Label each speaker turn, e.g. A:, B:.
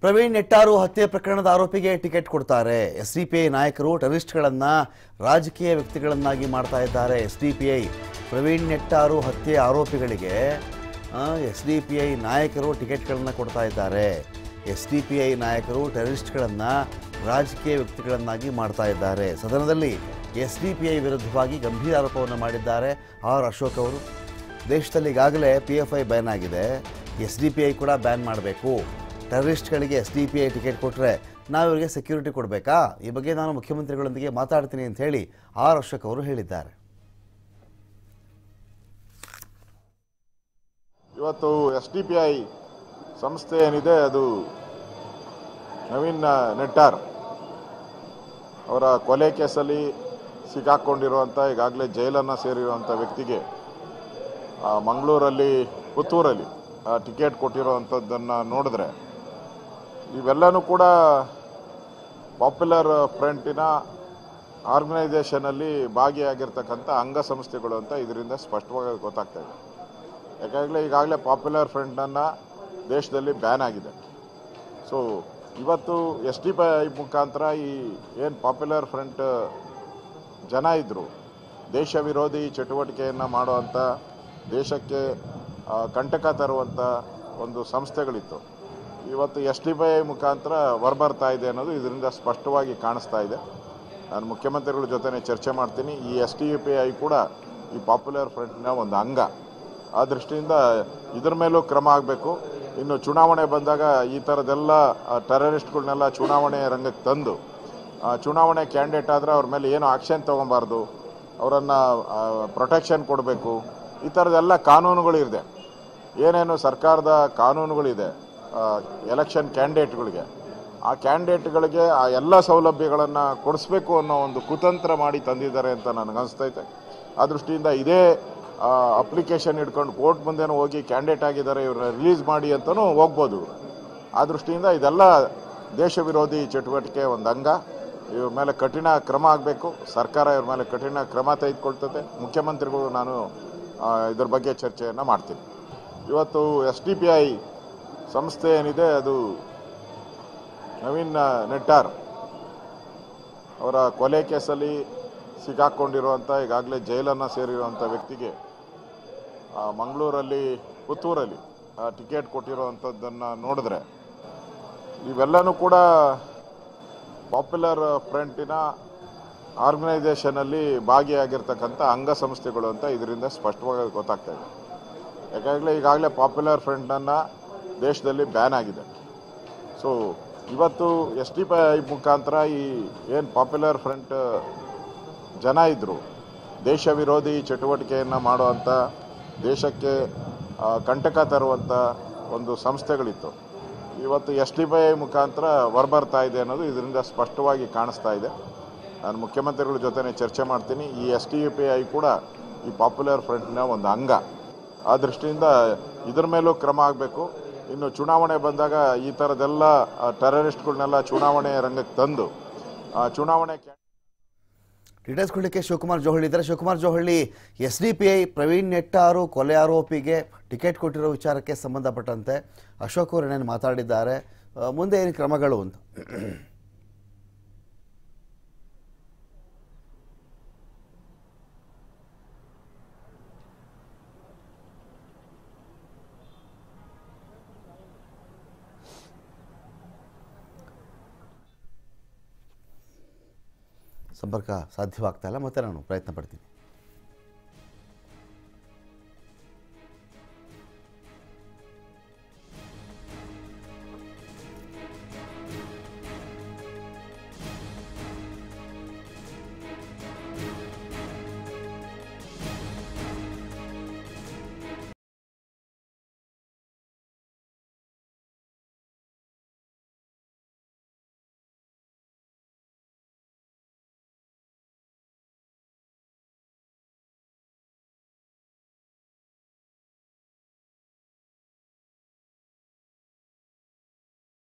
A: ಪ್ರವೀಣ್ ನೆಟ್ಟಾರು ಹತ್ಯೆ ಪ್ರಕರಣದ ಆರೋಪಿಗೆ ಟಿಕೆಟ್ ಕೊಡ್ತಾರೆ ಎಸ್ಡಿಪಿಐ ನಾಯಕರು ಟೆರರಿಸ್ಟ್ಗಳನ್ನ ರಾಜಕೀಯ ವ್ಯಕ್ತಿಗಳನ್ನಾಗಿ ಮಾಡ್ತಾ ಇದ್ದಾರೆ ಎಸ್ಡಿಪಿಐ ಪ್ರವೀಣ್ ನೆಟ್ಟಾರು ಹತ್ಯೆ ಆರೋಪಿಗಳಿಗೆ ಎಸ್ಡಿಪಿಐ ನಾಯಕರು ಟಿಕೆಟ್ಗಳನ್ನು ಕೊಡ್ತಾ ಇದ್ದಾರೆ ಎಸ್ಡಿಪಿಐ ನಾಯಕರು ಟೆರರಿಸ್ಟ್ಗಳನ್ನ ರಾಜಕೀಯ ವ್ಯಕ್ತಿಗಳನ್ನಾಗಿ ಮಾಡ್ತಾ ಇದ್ದಾರೆ ಸದನದಲ್ಲಿ ಎಸ್ಡಿಪಿಐ ವಿರುದ್ಧವಾಗಿ ಗಂಭೀರ ಆರೋಪವನ್ನು ಮಾಡಿದ್ದಾರೆ ಆರ್ ಅಶೋಕ್ ಅವರು ದೇಶದಲ್ಲಿ ಈಗಾಗಲೇ ಪಿ ಎಫ್ ಐ ಬ್ಯಾನ್ ಆಗಿದೆ ಎಸ್ ಡಿ ಪಿ ಐ ಕೂಡ ಬ್ಯಾನ್ ಮಾಡಬೇಕು ಟೆರರಿಸ್ಟ್ಗಳಿಗೆ S D P I ticket ಕೊಟ್ಟರೆ ನಾವು ಇವರಿಗೆ ಸೆಕ್ಯೂರಿಟಿ ಕೊಡಬೇಕಾ ಈ ಬಗ್ಗೆ ನಾನು ಮುಖ್ಯಮಂತ್ರಿಗಳೊಂದಿಗೆ ಮಾತಾಡ್ತೀನಿ ಅಂತ ಹೇಳಿ ಆರ್ ಅಶೋಕ್ ಅವರು ಹೇಳಿದ್ದಾರೆ
B: ಇವತ್ತು ಎಸ್ ಡಿ ಪಿ ಐ ಸಂಸ್ಥೆ ಏನಿದೆ ಅದು ನವೀನ್ ನೆಟ್ಟಾರ್ ಅವರ ಕೊಲೆ ಕೇಸಲ್ಲಿ ಸಿಕ್ಕಾಕೊಂಡಿರುವಂಥ ಈಗಾಗಲೇ ಜೈಲನ್ನು ಸೇರಿರುವಂಥ ವ್ಯಕ್ತಿಗೆ ಆ, ಮಂಗಳೂರಲ್ಲಿ ಪುತ್ತೂರಲ್ಲಿ ಆ, ಟಿಕೆಟ್ ಕೊಟ್ಟಿರುವಂಥದ್ದನ್ನು ನೋಡಿದ್ರೆ ಇವೆಲ್ಲನೂ ಕೂಡ ಪಾಪ್ಯುಲರ್ ಫ್ರಂಟಿನ ಆರ್ಗನೈಸೇಷನಲ್ಲಿ ಭಾಗಿಯಾಗಿರ್ತಕ್ಕಂಥ ಅಂಗಸಂಸ್ಥೆಗಳು ಅಂತ ಇದರಿಂದ ಸ್ಪಷ್ಟವಾಗಿ ಗೊತ್ತಾಗ್ತಾ ಇದೆ ಯಾಕಾಗಲೇ ಈಗಾಗಲೇ ಪಾಪ್ಯುಲರ್ ಫ್ರಂಟನ್ನು ದೇಶದಲ್ಲಿ ಬ್ಯಾನ್ ಆಗಿದೆ ಸೊ ಇವತ್ತು ಎಸ್ ಡಿ ಪಿ ಐ ಮುಖಾಂತರ ಈ ಏನು ಪಾಪ್ಯುಲರ್ ಫ್ರಂಟ್ ಜನ ಇದ್ದರು ದೇಶ ವಿರೋಧಿ ಚಟುವಟಿಕೆಯನ್ನು ಮಾಡುವಂಥ ದೇಶಕ್ಕೆ ಆ, ಕಂಟಕ ತರುವಂಥ ಒಂದು ಸಂಸ್ಥೆಗಳಿತ್ತು ಇವತ್ತು ಎಸ್ ಡಿ ಪಿ ಐ ಮುಖಾಂತರ ಹೊರಬರ್ತಾ ಇದೆ ಅನ್ನೋದು ಇದರಿಂದ ಸ್ಪಷ್ಟವಾಗಿ ಕಾಣಿಸ್ತಾ ಇದೆ ನಾನು ಮುಖ್ಯಮಂತ್ರಿಗಳ ಜೊತೆ ಚರ್ಚೆ ಮಾಡ್ತೀನಿ ಈ ಎಸ್ ಡಿ ಪಿ ಐ ಕೂಡ ಈ ಪಾಪ್ಯುಲರ್ ಫ್ರಂಟ್ನ ಒಂದು ಅಂಗ ಆ ದೃಷ್ಟಿಯಿಂದ ಇದ್ರ ಮೇಲೂ ಕ್ರಮ ಆಗಬೇಕು ಇನ್ನು ಚುನಾವಣೆ ಬಂದಾಗ ಈ ಥರದ್ದೆಲ್ಲ ಟೆರರಿಸ್ಟ್ಗಳನ್ನೆಲ್ಲ ಚುನಾವಣೆ ರಂಗಕ್ಕೆ ತಂದು ಆ, ಚುನಾವಣೆ ಕ್ಯಾಂಡಿಡೇಟ್ ಆದರೆ ಅವ್ರ ಮೇಲೆ ಏನು ಆಕ್ಷನ್ ತೊಗೊಬಾರ್ದು ಅವರನ್ನು ಪ್ರೊಟೆಕ್ಷನ್ ಕೊಡಬೇಕು ಈ ಥರದ್ದೆಲ್ಲ ಕಾನೂನುಗಳಿದೆ ಏನೇನು ಸರ್ಕಾರದ ಕಾನೂನುಗಳಿದೆ ಎಲೆಕ್ಷನ್ ಕ್ಯಾಂಡಿಡೇಟ್ಗಳಿಗೆ ಆ ಕ್ಯಾಂಡಿಡೇಟ್ಗಳಿಗೆ ಆ ಎಲ್ಲ ಸೌಲಭ್ಯಗಳನ್ನು ಕೊಡಿಸ್ಬೇಕು ಅನ್ನೋ ಒಂದು ಕುತಂತ್ರ ಮಾಡಿ ತಂದಿದ್ದಾರೆ ಅಂತ ನನಗನ್ಸ್ತೈತೆ ಆ ದೃಷ್ಟಿಯಿಂದ ಇದೇ ಅಪ್ಲಿಕೇಶನ್ ಇಟ್ಕೊಂಡು ಕೋರ್ಟ್ ಮುಂದೆನೂ ಹೋಗಿ ಕ್ಯಾಂಡಿಡೇಟ್ ಆಗಿದ್ದಾರೆ ಇವ್ರನ್ನ ರಿಲೀಸ್ ಮಾಡಿ ಅಂತಲೂ ಹೋಗ್ಬೋದು ಇವ್ರು ಆ ದೃಷ್ಟಿಯಿಂದ ಇದೆಲ್ಲ ದೇಶ ವಿರೋಧಿ ಚಟುವಟಿಕೆ ಒಂದು ಅಂಗ ಇವ್ರ ಮೇಲೆ ಕಠಿಣ ಕ್ರಮ ಆಗಬೇಕು ಸರ್ಕಾರ ಇವ್ರ ಮೇಲೆ ಕಠಿಣ ಕ್ರಮ ತೆಗೆದುಕೊಳ್ತದೆ ಮುಖ್ಯಮಂತ್ರಿಗಳು ನಾನು ಆ, ಇದ್ರ ಬಗ್ಗೆ ಚರ್ಚೆಯನ್ನು ಮಾಡ್ತೀನಿ ಇವತ್ತು ಎಸ್ ಡಿ ಪಿ ಐ ಸಂಸ್ಥೆ ಏನಿದೆ ಅದು ನವೀನ್ ನೆಟ್ಟಾರ್ ಅವರ ಕೊಲೆ ಕೇಸಲ್ಲಿ ಸಿಕ್ಕಾಕೊಂಡಿರುವಂಥ ಈಗಾಗಲೇ ಜೈಲನ್ನು ಸೇರಿರುವಂಥ ವ್ಯಕ್ತಿಗೆ ಆ, ಮಂಗಳೂರಲ್ಲಿ ಪುತ್ತೂರಲ್ಲಿ ಆ, ಟಿಕೆಟ್ ಕೊಟ್ಟಿರುವಂಥದ್ದನ್ನು ನೋಡಿದ್ರೆ ಇವೆಲ್ಲನೂ ಕೂಡ ಪಾಪ್ಯುಲರ್ ಫ್ರಂಟಿನ ಆರ್ಗನೈಸೇಷನಲ್ಲಿ ಭಾಗಿಯಾಗಿರ್ತಕ್ಕಂಥ ಅಂಗಸಂಸ್ಥೆಗಳು ಅಂತ ಇದರಿಂದ ಸ್ಪಷ್ಟವಾಗಿ ಗೊತ್ತಾಗ್ತಾ ಇದೆ ಯಾಕಾಗಲೇ ಈಗಾಗಲೇ ಪಾಪ್ಯುಲರ್ ಫ್ರಂಟನ್ನು ದೇಶದಲ್ಲಿ ಬ್ಯಾನ್ ಆಗಿದೆ ಸೊ ಇವತ್ತು ಎಸ್ ಡಿ ಪಿ ಐ ಮುಖಾಂತರ ಈ ಏನು ಪಾಪ್ಯುಲರ್ ಫ್ರಂಟ್ ಜನ ಇದ್ದರು ದೇಶ ವಿರೋಧಿ ಚಟುವಟಿಕೆಯನ್ನು ಮಾಡುವಂಥ ದೇಶಕ್ಕೆ ಆ, ಕಂಟಕ ತರುವಂಥ ಒಂದು ಸಂಸ್ಥೆಗಳಿತ್ತು ಇವತ್ತು ಎಸ್ ಡಿ ಪಿ ಐ ಮುಖಾಂತರ ಹೊರಬರ್ತಾ ಇದೆ ಅನ್ನೋದು ಇದರಿಂದ ಸ್ಪಷ್ಟವಾಗಿ ಕಾಣಿಸ್ತಾ ಇದೆ ನಾನು ಮುಖ್ಯಮಂತ್ರಿಗಳ ಜೊತೆ ಚರ್ಚೆ ಮಾಡ್ತೀನಿ ಈ ಎಸ್ ಡಿ ಪಿ ಐ ಕೂಡ ಈ ಪಾಪ್ಯುಲರ್ ಫ್ರಂಟ್ನ ಒಂದು ಅಂಗ ಆ ದೃಷ್ಟಿಯಿಂದ ಇದ್ರ ಮೇಲೂ ಕ್ರಮ ಆಗಬೇಕು ಇನ್ನು ಚುನಾವಣೆ ಬಂದಾಗ ಈ ಥರದ್ದೆಲ್ಲ ಟೆರರಿಸ್ಟ್ಗಳನ್ನೆಲ್ಲ ಚುನಾವಣೆ ರಂಗಕ್ಕೆ ತಂದು ಆ, ಚುನಾವಣೆ ಕ್ಯಾ-
A: ಡೀಟೇಲ್ಸ್ ಕೊಡಲಿಕ್ಕೆ ಶಿವಕುಮಾರ್ ಜೋಹಳ್ಳಿ ಇದ್ದಾರೆ Shivakumar Johalli S D P I Praveen Nettaru ಕೊಲೆ ಆರೋಪಿಗೆ ಟಿಕೆಟ್ ಕೊಟ್ಟಿರೋ ವಿಚಾರಕ್ಕೆ ಸಂಬಂಧಪಟ್ಟಂತೆ ಅಶೋಕ್ ಅವರು ಏನೇನು ಮಾತಾಡಿದ್ದಾರೆ ಆ, ಮುಂದೆ ಏನು ಕ್ರಮಗಳು ಅಂತ ಸಂಪರ್ಕ ಸಾಧ್ಯವಾಗ್ತಾ ಇಲ್ಲ ಮತ್ತೆ ನಾನು ಪ್ರಯತ್ನ ಪಡ್ತೀನಿ